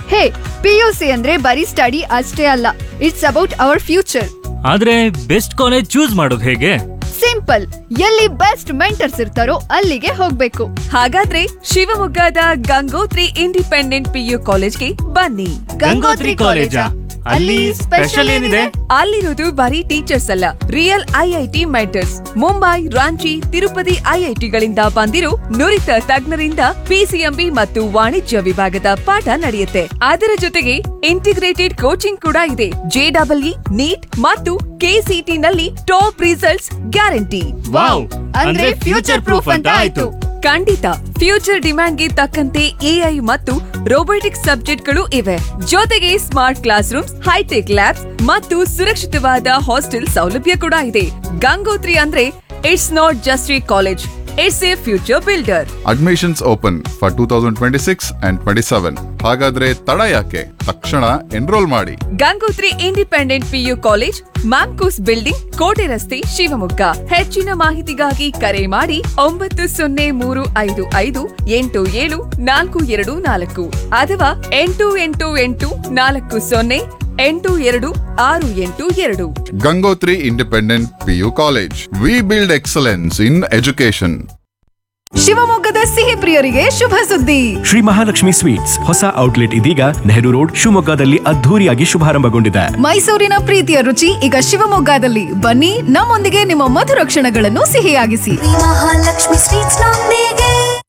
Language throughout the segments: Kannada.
ಹೇ ಪಿಯುಸಿ ಅಂದ್ರೆ ಬರೀ ಸ್ಟಡಿ ಅಷ್ಟೇ ಅಲ್ಲ ಇಟ್ಸ್ ಅಬೌಟ್ ಅವರ್ ಫ್ಯೂಚರ್ ಆದ್ರೆ ಬೆಸ್ಟ್ ಕಾಲೇಜ್ ಚೂಸ್ ಮಾಡೋದು ಹೇಗೆ ಸಿಂಪಲ್ ಎಲ್ಲಿ ಬೆಸ್ಟ್ ಮೆಂಟರ್ಸ್ ಇರ್ತಾರೋ ಅಲ್ಲಿಗೆ ಹೋಗ್ಬೇಕು ಹಾಗಾದ್ರೆ ಶಿವಮೊಗ್ಗದ ಗಂಗೋತ್ರಿ ಇಂಡಿಪೆಂಡೆಂಟ್ ಪಿಯು ಕಾಲೇಜ್ಗೆ ಬನ್ನಿ ಗಂಗೋತ್ರಿ ಕಾಲೇಜಾ? ಅಲ್ಲಿ ಸ್ಪೆಷಲ್ ಏನಿದೆ? ಅಲ್ಲಿರೋದು ಬರೀ ಟೀಚರ್ಸ್ ಅಲ್ಲ real IIT mentors Mumbai Ranchi Tirupati ಐಐಟಿಗಳಿಂದ ಬಂದಿರೋ ನುರಿತ ತಜ್ಞರಿಂದ ಪಿಸಿಎಂಬಿ ಮತ್ತು ವಾಣಿಜ್ಯ ವಿಭಾಗದ ಪಾಠ ನಡೆಯುತ್ತೆ ಅದರ ಜೊತೆಗೆ ಇಂಟಿಗ್ರೇಟೆಡ್ ಕೋಚಿಂಗ್ ಕೂಡ ಇದೆ ಜೆಡಬ್ಲ್ಇ ನೀಟ್ ಮತ್ತು ಕೆಸಿಟಿ ನಲ್ಲಿ ಟಾಪ್ ರಿಸಲ್ಟ್ಸ್ ಗ್ಯಾರಂಟಿ ವಾವ್ ಅಂದ್ರೆ ಫ್ಯೂಚರ್ ಪ್ರೂಫ್ ಅಂತ ಆಯ್ತು ಖಂಡಿತ ಫ್ಯೂಚರ್ ಡಿಮ್ಯಾಂಡ್ಗೆ ತಕ್ಕಂತೆ ಎಐ ಮತ್ತು ರೋಬೋಟಿಕ್ಸ್ ಸಬ್ಜೆಕ್ಟ್ಗಳು ಇವೆ ಜೊತೆಗೆ smart class rooms hitech labs ಮತ್ತು ಸುರಕ್ಷಿತವಾದ ಹಾಸ್ಟೆಲ್ ಸೌಲಭ್ಯ ಕೂಡ ಇದೆ ಗಂಗೋತ್ರಿ ಅಂದ್ರೆ it's not just a college it's a future builder admissions open for two thousand twenty six and twenty seven ಹಾಗಾದ್ರೆ ತಡ ಯಾಕೆ ತಕ್ಷಣ ಎನ್ರೋಲ್ ಮಾಡಿ Gangotri independent PU college MAMCOS building ಕೋಟೆ ರಸ್ತೆ ಶಿವಮೊಗ್ಗ ಹೆಚ್ಚಿನ ಮಾಹಿತಿಗಾಗಿ ಕರೆ ಮಾಡಿ ಒಂಬತ್ತು ಸೊನ್ನೆ ಮೂರು ಐದು ಐದು ಎಂಟು ಏಳು ನಾಲ್ಕು ಎರಡು ನಾಲ್ಕು ಅಥವಾ ಎಂಟು ಎಂಟು ಎಂಟು ನಾಲ್ಕು ಸೊನ್ನೆ ಎಂಟು ಎರಡು ಆರು ಎಂಟು ಎರಡು Gangotri independent PU college we build excellence in education ಶಿವಮೊಗ್ಗದ ಸಿಹಿ ಪ್ರಿಯರಿಗೆ ಶುಭ ಸುದ್ದಿ ಶ್ರೀ ಮಹಾಲಕ್ಷ್ಮಿ ಸ್ವೀಟ್ಸ್ ಹೊಸ ಔಟ್ಲೆಟ್ ಇದೀಗ ನೆಹರು ರೋಡ್ ಶಿವಮೊಗ್ಗದಲ್ಲಿ ಅದ್ಧೂರಿಯಾಗಿ ಶುಭಾರಂಭಗೊಂಡಿದೆ ಮೈಸೂರಿನ ಪ್ರೀತಿಯ ರುಚಿ ಈಗ ಶಿವಮೊಗ್ಗದಲ್ಲಿ ಬನ್ನಿ ನಮ್ಮೊಂದಿಗೆ ನಿಮ್ಮ ಮಧುರ ಕ್ಷಣಗಳನ್ನು ಸಿಹಿಯಾಗಿಸಿ ಮಹಾಲಕ್ಷ್ಮಿ ಸ್ವೀಟ್ಸ್ ನೊಂದಿಗೆ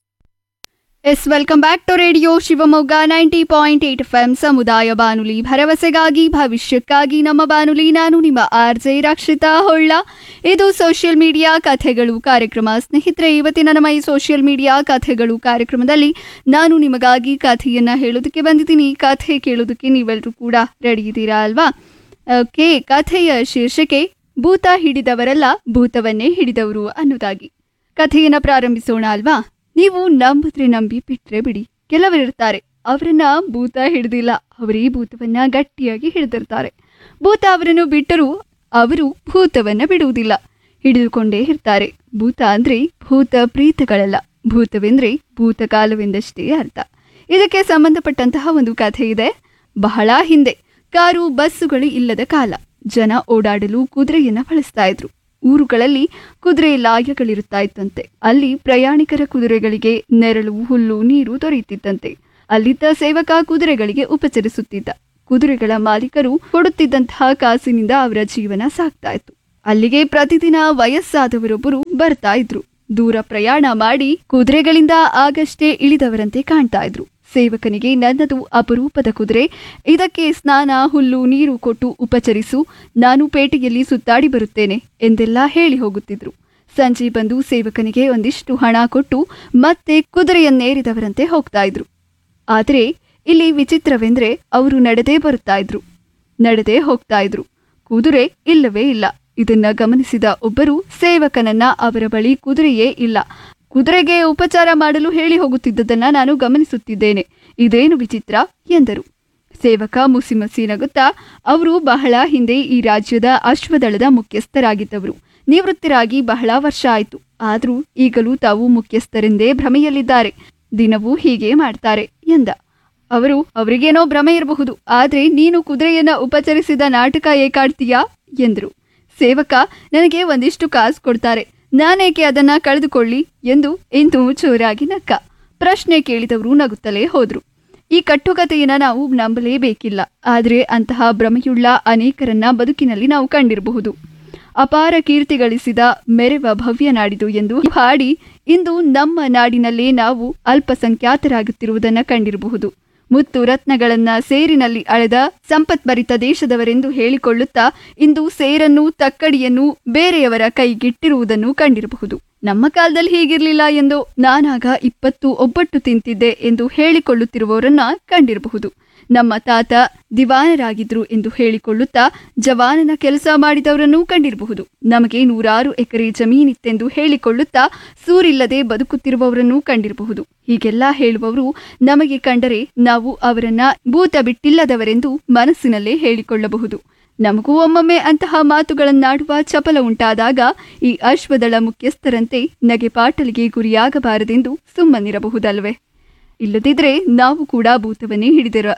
yes welcome back to radio Shivamogga ninety point eight F M ಸಮುದಾಯ ಬಾನುಲಿ ಭರವಸೆಗಾಗಿ ಭವಿಷ್ಯಕ್ಕಾಗಿ ನಮ್ಮ ಬಾನುಲಿ ನಾನು ನಿಮ್ಮ ಆರ್ ಜೆ ರಕ್ಷಿತಾ ಹೊಳ್ಳ ಇದು ಸೋಷಿಯಲ್ ಮೀಡಿಯಾ ಕಥೆಗಳು ಕಾರ್ಯಕ್ರಮ ಸ್ನೇಹಿತರೆ ಇವತ್ತಿನ ನಮ್ಮ ಈ ಸೋಷಿಯಲ್ ಮೀಡಿಯಾ ಕಥೆಗಳು ಕಾರ್ಯಕ್ರಮದಲ್ಲಿ ನಾನು ನಿಮಗಾಗಿ ಕಥೆಯನ್ನ ಹೇಳೋದಕ್ಕೆ ಬಂದಿದ್ದೀನಿ ಕಥೆ ಕೇಳೋದಕ್ಕೆ ನೀವೆಲ್ಲರೂ ಕೂಡ ರೆಡಿ ಇದ್ದೀರಾ ಅಲ್ವಾ ಓಕೆ ಕಥೆಯ ಶೀರ್ಷಿಕೆ ಭೂತ ಹಿಡಿದವರಲ್ಲ ಭೂತವನ್ನೇ ಹಿಡಿದವರು ಅನ್ನೋದಾಗಿ ಕಥೆಯನ್ನ ಪ್ರಾರಂಭಿಸೋಣ ಅಲ್ವಾ ನೀವು ನಂಬಿದ್ರೆ ನಂಬಿ ಬಿಟ್ರೆ ಬಿಡಿ ಕೆಲವರಿರ್ತಾರೆ ಅವರನ್ನ ಭೂತ ಹಿಡಿದಿಲ್ಲ ಅವರೇ ಭೂತವನ್ನ ಗಟ್ಟಿಯಾಗಿ ಹಿಡಿದಿರ್ತಾರೆ ಭೂತ ಅವರನ್ನು ಬಿಟ್ಟರೂ ಅವರು ಭೂತವನ್ನ ಬಿಡುವುದಿಲ್ಲ ಹಿಡಿದುಕೊಂಡೇ ಇರ್ತಾರೆ ಭೂತ ಅಂದ್ರೆ ಭೂತ ಪ್ರೀತಗಳಲ್ಲ ಭೂತವೆಂದ್ರೆ ಭೂತಕಾಲವೆಂದಷ್ಟೇ ಅರ್ಥ ಇದಕ್ಕೆ ಸಂಬಂಧಪಟ್ಟಂತಹ ಒಂದು ಕಥೆ ಇದೆ ಬಹಳ ಹಿಂದೆ ಕಾರು ಬಸ್ಸುಗಳು ಇಲ್ಲದ ಕಾಲ ಜನ ಓಡಾಡಲು ಕುದುರೆಯನ್ನ ಬಳಸ್ತಾ ಇದ್ರು ಊರುಗಳಲ್ಲಿ ಕುದುರೆ ಲಾಯಗಳಿರುತ್ತಾ ಇತ್ತಂತೆ ಅಲ್ಲಿ ಪ್ರಯಾಣಿಕರ ಕುದುರೆಗಳಿಗೆ ನೆರಳು ಹುಲ್ಲು ನೀರು ದೊರೆಯುತ್ತಿತ್ತಂತೆ ಅಲ್ಲಿದ್ದ ಸೇವಕ ಕುದುರೆಗಳಿಗೆ ಉಪಚರಿಸುತ್ತಿದ್ದ ಕುದುರೆಗಳ ಮಾಲೀಕರು ಕೊಡುತ್ತಿದ್ದಂತಹ ಕಾಸಿನಿಂದ ಅವರ ಜೀವನ ಸಾಗ್ತಾ ಇತ್ತು ಅಲ್ಲಿಗೆ ಪ್ರತಿದಿನ ವಯಸ್ಸಾದವರೊಬ್ಬರು ಬರ್ತಾ ಇದ್ರು ದೂರ ಪ್ರಯಾಣ ಮಾಡಿ ಕುದುರೆಗಳಿಂದ ಆಗಷ್ಟೇ ಇಳಿದವರಂತೆ ಕಾಣ್ತಾ ಇದ್ರು ಸೇವಕನಿಗೆ ನನ್ನದು ಅಪರೂಪದ ಕುದುರೆ ಇದಕ್ಕೆ ಸ್ನಾನ ಹುಲ್ಲು ನೀರು ಕೊಟ್ಟು ಉಪಚರಿಸು ನಾನು ಪೇಟೆಯಲ್ಲಿ ಸುತ್ತಾಡಿ ಬರುತ್ತೇನೆ ಎಂದೆಲ್ಲ ಹೇಳಿ ಹೋಗುತ್ತಿದ್ರು ಸಂಜೆ ಬಂದು ಸೇವಕನಿಗೆ ಒಂದಿಷ್ಟು ಹಣ ಕೊಟ್ಟು ಮತ್ತೆ ಕುದುರೆಯನ್ನೇರಿದವರಂತೆ ಹೋಗ್ತಾ ಇದ್ರು ಆದರೆ ಇಲ್ಲಿ ವಿಚಿತ್ರವೆಂದ್ರೆ ಅವರು ನಡೆದೇ ಬರುತ್ತಾ ಇದ್ರು ನಡೆದೇ ಹೋಗ್ತಾ ಇದ್ರು ಕುದುರೆ ಇಲ್ಲವೇ ಇಲ್ಲ ಇದನ್ನ ಗಮನಿಸಿದ ಒಬ್ಬರು ಸೇವಕನನ್ನ ಅವರ ಬಳಿ ಕುದುರೆಯೇ ಇಲ್ಲ ಕುದುರೆಗೆ ಉಪಚಾರ ಮಾಡಲು ಹೇಳಿ ಹೋಗುತ್ತಿದ್ದದನ್ನ ನಾನು ಗಮನಿಸುತ್ತಿದ್ದೇನೆ ಇದೇನು ವಿಚಿತ್ರ ಎಂದರು ಸೇವಕ ಮುಸಿಮಸಿ ನಗುತ್ತಾ ಅವರು ಬಹಳ ಹಿಂದೆ ಈ ರಾಜ್ಯದ ಅಶ್ವದಳದ ಮುಖ್ಯಸ್ಥರಾಗಿದ್ದವರು ನಿವೃತ್ತರಾಗಿ ಬಹಳ ವರ್ಷ ಆಯಿತು ಆದರೂ ಈಗಲೂ ತಾವು ಮುಖ್ಯಸ್ಥರೆಂದೇ ಭ್ರಮೆಯಲ್ಲಿದ್ದಾರೆ ದಿನವೂ ಹೀಗೆ ಮಾಡ್ತಾರೆ ಎಂದ ಅವರು ಅವರಿಗೇನೋ ಭ್ರಮೆ ಇರಬಹುದು ಆದ್ರೆ ನೀನು ಕುದುರೆಯನ್ನ ಉಪಚರಿಸಿದ ನಾಟಕ ಏಕಾಡ್ತೀಯಾ ಎಂದರು ಸೇವಕ ನನಗೆ ಒಂದಿಷ್ಟು ಕಾಸು ಕೊಡ್ತಾರೆ ನಾನೇಕೆ ಅದನ್ನ ಕಳೆದುಕೊಳ್ಳಿ ಎಂದು ಇಂದು ಚೋರಾಗಿ ನಕ್ಕ ಪ್ರಶ್ನೆ ಕೇಳಿದವರು ನಗುತ್ತಲೇ ಹೋದ್ರು ಈ ಕಟ್ಟುಕತೆಯನ್ನ ನಾವು ನಂಬಲೇಬೇಕಿಲ್ಲ ಆದರೆ ಅಂತಹ ಭ್ರಮೆಯುಳ್ಳ ಅನೇಕರನ್ನ ಬದುಕಿನಲ್ಲಿ ನಾವು ಕಂಡಿರಬಹುದು ಅಪಾರ ಕೀರ್ತಿ ಗಳಿಸಿದ ಮೆರೆವ ಭವ್ಯ ನಾಡಿದು ಎಂದು ಹಾಡಿ ಇಂದು ನಮ್ಮ ನಾಡಿನಲ್ಲೇ ನಾವು ಅಲ್ಪಸಂಖ್ಯಾತರಾಗುತ್ತಿರುವುದನ್ನ ಕಂಡಿರಬಹುದು ಮುತ್ತು ರತ್ನಗಳನ್ನ ಸೇರಿನಲ್ಲಿ ಅಳೆದ ಸಂಪತ್ಭರಿತ ದೇಶದವರೆಂದು ಹೇಳಿಕೊಳ್ಳುತ್ತಾ ಇಂದು ಸೇರನ್ನು ತಕ್ಕಡಿಯನ್ನು ಬೇರೆಯವರ ಕೈಗಿಟ್ಟಿರುವುದನ್ನು ಕಂಡಿರಬಹುದು ನಮ್ಮ ಕಾಲದಲ್ಲಿ ಹೀಗಿರ್ಲಿಲ್ಲ ಎಂದು ನಾನಾಗ ಇಪ್ಪತ್ತು ಒಬ್ಬಟ್ಟು ತಿಂತಿದ್ದೆ ಎಂದು ಹೇಳಿಕೊಳ್ಳುತ್ತಿರುವವರನ್ನ ಕಂಡಿರಬಹುದು ನಮ್ಮ ತಾತ ದಿವಾನರಾಗಿದ್ರು ಎಂದು ಹೇಳಿಕೊಳ್ಳುತ್ತಾ ಜವಾನನ ಕೆಲಸ ಮಾಡಿದವರನ್ನೂ ಕಂಡಿರಬಹುದು ನಮಗೆ ನೂರಾರು ಎಕರೆ ಜಮೀನಿತ್ತೆಂದು ಹೇಳಿಕೊಳ್ಳುತ್ತಾ ಸೂರಿಲ್ಲದೆ ಬದುಕುತ್ತಿರುವವರನ್ನೂ ಕಂಡಿರಬಹುದು ಹೀಗೆಲ್ಲ ಹೇಳುವವರು ನಮಗೆ ಕಂಡರೆ ನಾವು ಅವರನ್ನ ಭೂತ ಬಿಟ್ಟಿಲ್ಲದವರೆಂದು ಮನಸ್ಸಿನಲ್ಲೇ ಹೇಳಿಕೊಳ್ಳಬಹುದು ನಮಗೂ ಒಮ್ಮೊಮ್ಮೆ ಅಂತಹ ಮಾತುಗಳನ್ನಾಡುವ ಚಪಲ ಉಂಟಾದಾಗ ಈ ಅಶ್ವದಳ ಮುಖ್ಯಸ್ಥರಂತೆ ನಗೆಪಾಟಲಿಗೆ ಗುರಿಯಾಗಬಾರದೆಂದು ಸುಮ್ಮನಿರಬಹುದಲ್ವೇ ಇಲ್ಲದಿದ್ರೆ ನಾವು ಕೂಡ ಭೂತವನ್ನೇ ಹಿಡಿದಿರ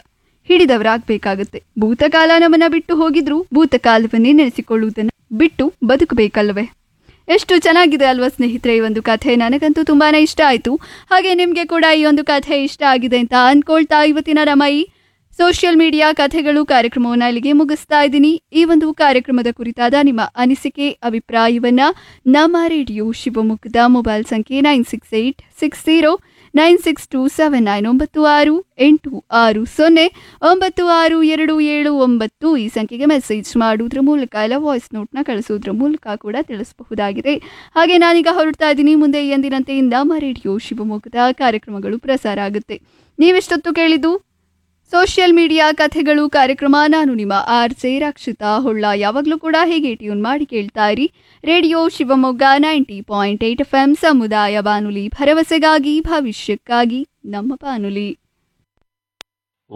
ಹಿಡಿದವರಾಗಬೇಕಾಗುತ್ತೆ ಭೂತಕಾಲ ನಮ್ಮನ್ನ ಬಿಟ್ಟು ಹೋಗಿದ್ರು ಭೂತಕಾಲವನ್ನೇ ನೆನೆಸಿಕೊಳ್ಳುವುದನ್ನು ಬಿಟ್ಟು ಬದುಕಬೇಕಲ್ವೇ ಎಷ್ಟು ಚೆನ್ನಾಗಿದೆ ಅಲ್ವಾ ಸ್ನೇಹಿತರೆ ಈ ಒಂದು ಕಥೆ ನನಗಂತೂ ತುಂಬಾನೇ ಇಷ್ಟ ಆಯಿತು ಹಾಗೆ ನಿಮಗೆ ಕೂಡ ಈ ಒಂದು ಕಥೆ ಇಷ್ಟ ಆಗಿದೆ ಅಂತ ಅಂದ್ಕೊಳ್ತಾ ಇವತ್ತಿನ ನಮ್ಮ ಈ ಸೋಷಿಯಲ್ ಮೀಡಿಯಾ ಕಥೆಗಳು ಕಾರ್ಯಕ್ರಮವನ್ನು ಇಲ್ಲಿಗೆ ಮುಗಿಸ್ತಾ ಇದ್ದೀನಿ ಈ ಒಂದು ಕಾರ್ಯಕ್ರಮದ ಕುರಿತಾದ ನಿಮ್ಮ ಅನಿಸಿಕೆ ಅಭಿಪ್ರಾಯವನ್ನ ನಮ್ಮ ರೇಡಿಯೋ ಶಿವಮೊಗ್ಗದ ಮೊಬೈಲ್ ಸಂಖ್ಯೆ nine six eight six zero nine six two seven nine ಒಂಬತ್ತು ಆರು ಎಂಟು ಆರು ಸೊನ್ನೆ ಒಂಬತ್ತು ಆರು ಎರಡು ಏಳು ಒಂಬತ್ತು ಈ ಸಂಖ್ಯೆಗೆ ಮೆಸೇಜ್ ಮಾಡುವುದ್ರ ಮೂಲಕ ಇಲ್ಲ ವಾಯ್ಸ್ ನೋಟ್ನ ಕಳಿಸೋದ್ರ ಮೂಲಕ ಕೂಡ ತಿಳಿಸಬಹುದಾಗಿದೆ ಹಾಗೆ ನಾನೀಗ ಹೊರಡ್ತಾ ಇದ್ದೀನಿ ಮುಂದೆ ಎಂದಿನಂತೆ ನಮ್ಮ ರೇಡಿಯೋ ಶಿವಮೊಗ್ಗದ ಕಾರ್ಯಕ್ರಮಗಳು ಪ್ರಸಾರ ಆಗುತ್ತೆ ನೀವೆಷ್ಟೊತ್ತು ಕೇಳಿದ್ದು ಸೋಷಿಯಲ್ ಮೀಡಿಯಾ ಕಥೆಗಳು ಕಾರ್ಯಕ್ರಮ ನಾನು ನಿಮ್ಮ ಆರ್ ಜೆ ರಕ್ಷಿತಾ ಹೊಳ್ಳ ಯಾವಾಗಲೂ ಕೂಡ ಹೀಗೆ ಟ್ಯೂನ್ ಮಾಡಿ ಕೇಳ್ತಾ ಇರಿ radio Shivamogga ninety point eight F M ಸಮುದಾಯ ಬಾನುಲಿ ಭರವಸೆಗಾಗಿ ಭವಿಷ್ಯಕ್ಕಾಗಿ ನಮ್ಮ ಬಾನುಲಿ